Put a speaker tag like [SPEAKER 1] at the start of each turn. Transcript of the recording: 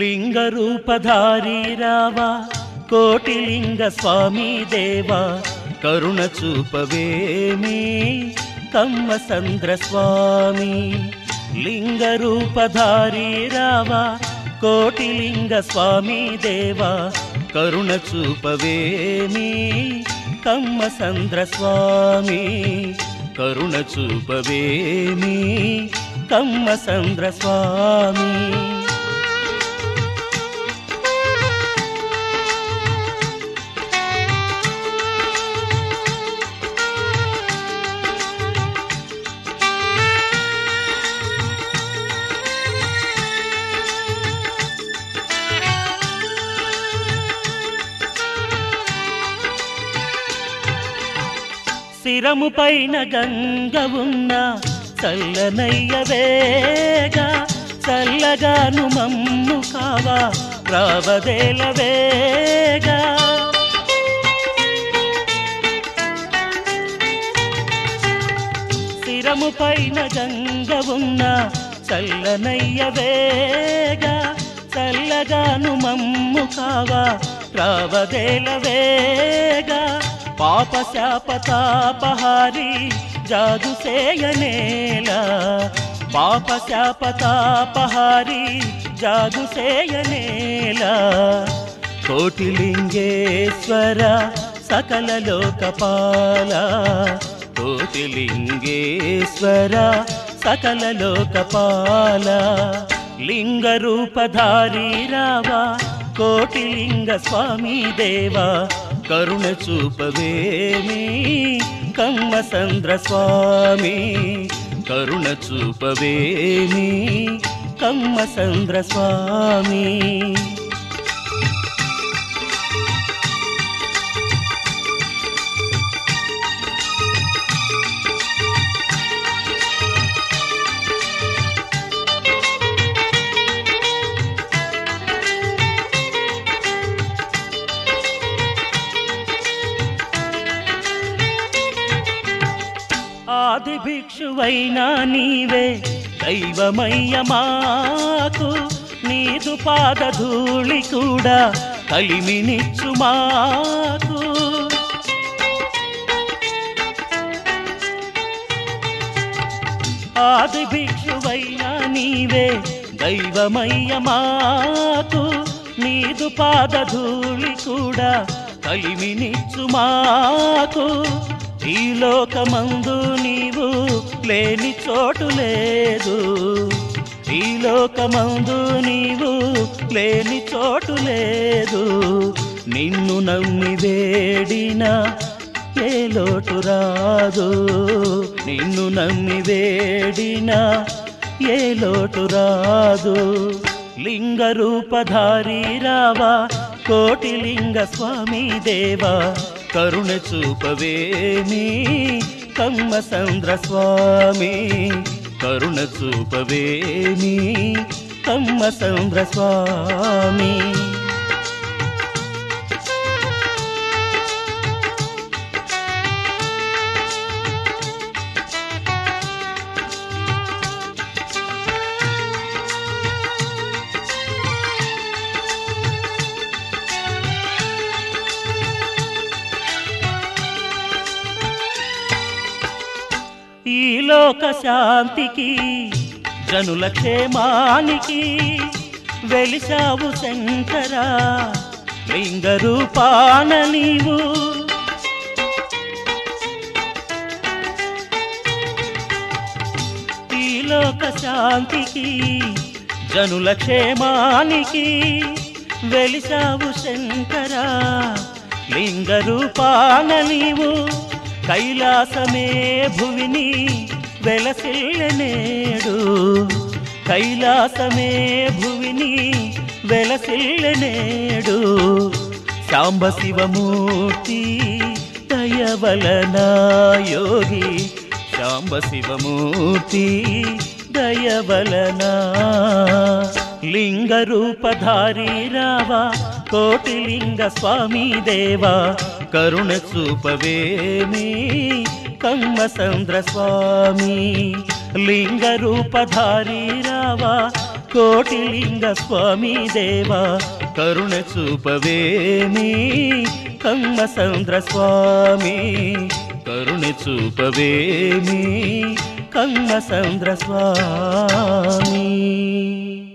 [SPEAKER 1] లింగ రూపధారి రావా కోటిలింగ స్వామి దేవా కరుణ చూపవేమి కమ్మ సంద్ర స్వామి లింగ రూపధారి రావా కోటిలింగ స్వామి దేవా కరుణ చూపవేమి కమ్మ సంద్ర స్వామి కరుణ చూపవేమి కమ్మ సంద్ర స్వామి శిరము పైన గంగ ఉన్న చల్లనయ్య వేగా చల్లగాను మమ్ము కావా రావదేల వేగా శిరము పైన గంగ ఉన్న చల్లనయ్య వేగా చల్లగాను మమ్ము కావా రావదేల వేగా పాప శాప తాపహారి జాదు సేయనేలా పాప శాప తాపహారి జాదు సేయనేలా కోటిలింగేశ్వర సకల లోకపాల కోటిలింగేశ్వర సకల లోకపాల లింగ రూపధారి రావా కోటిలింగ స్వామి దేవా కరుణ చూపవేమి కమ్మ సంద్ర స్వామి కరుణ చూపవేమి కమ్మ సంద్ర స్వామి ఆది భిక్షువైనా నీవే దైవమయ్య మాకు నీదు పాదధూళి కూడా కలిమినిచ్చు మాకు ఆది భిక్షువైనా నీవే దైవమయ్య మాకు నీదు పాదధూళి కూడా కలిమినిచ్చు మాకు ఈ లోకమందు నీవు లేని చోటు లేదు ఈ లోకమందు నీవు లేని చోటు లేదు నిన్ను నమ్మి వేడిన ఏ లోటు రాదు నిన్ను నమ్మి వేడిన ఏ లోటు రాదు లింగ రూపధారి రావా కోటిలింగ స్వామి దేవా కరుణ చూపవేమి కమ్మ సంద్ర స్వామి కరుణ చూపవేమి కమ్మ సంద్ర స్వామి ఈ లోక శాంతికి జనుల క్షేమానికి వెలిసావు శంకరా లింగ రూపాన నీవు ఈ లోక శాంతికి జనుల క్షేమానికి వెలిసావు శంకరా లింగ రూపాన నీవు కైలాసమే భువిని వెలసిల్లనేడు కైలాసమే భువిని వెలసిల్లనేడు శాంబ శివమూర్తి దయవలన యోగి శాంబ శివమూర్తి దయవలన లింగ రూపధారి రావా కోటిలింగ స్వామి దేవా కరుణ చూపవేమి కమ్మ సంద్ర స్వామి లింగ రూపధారి రావా కోటిలింగ స్వామి దేవా కరుణ చూపవేమి కమ్మ సంద్ర స్వామి కరుణ చూపవేమి కమ్మ సంద్ర స్వామి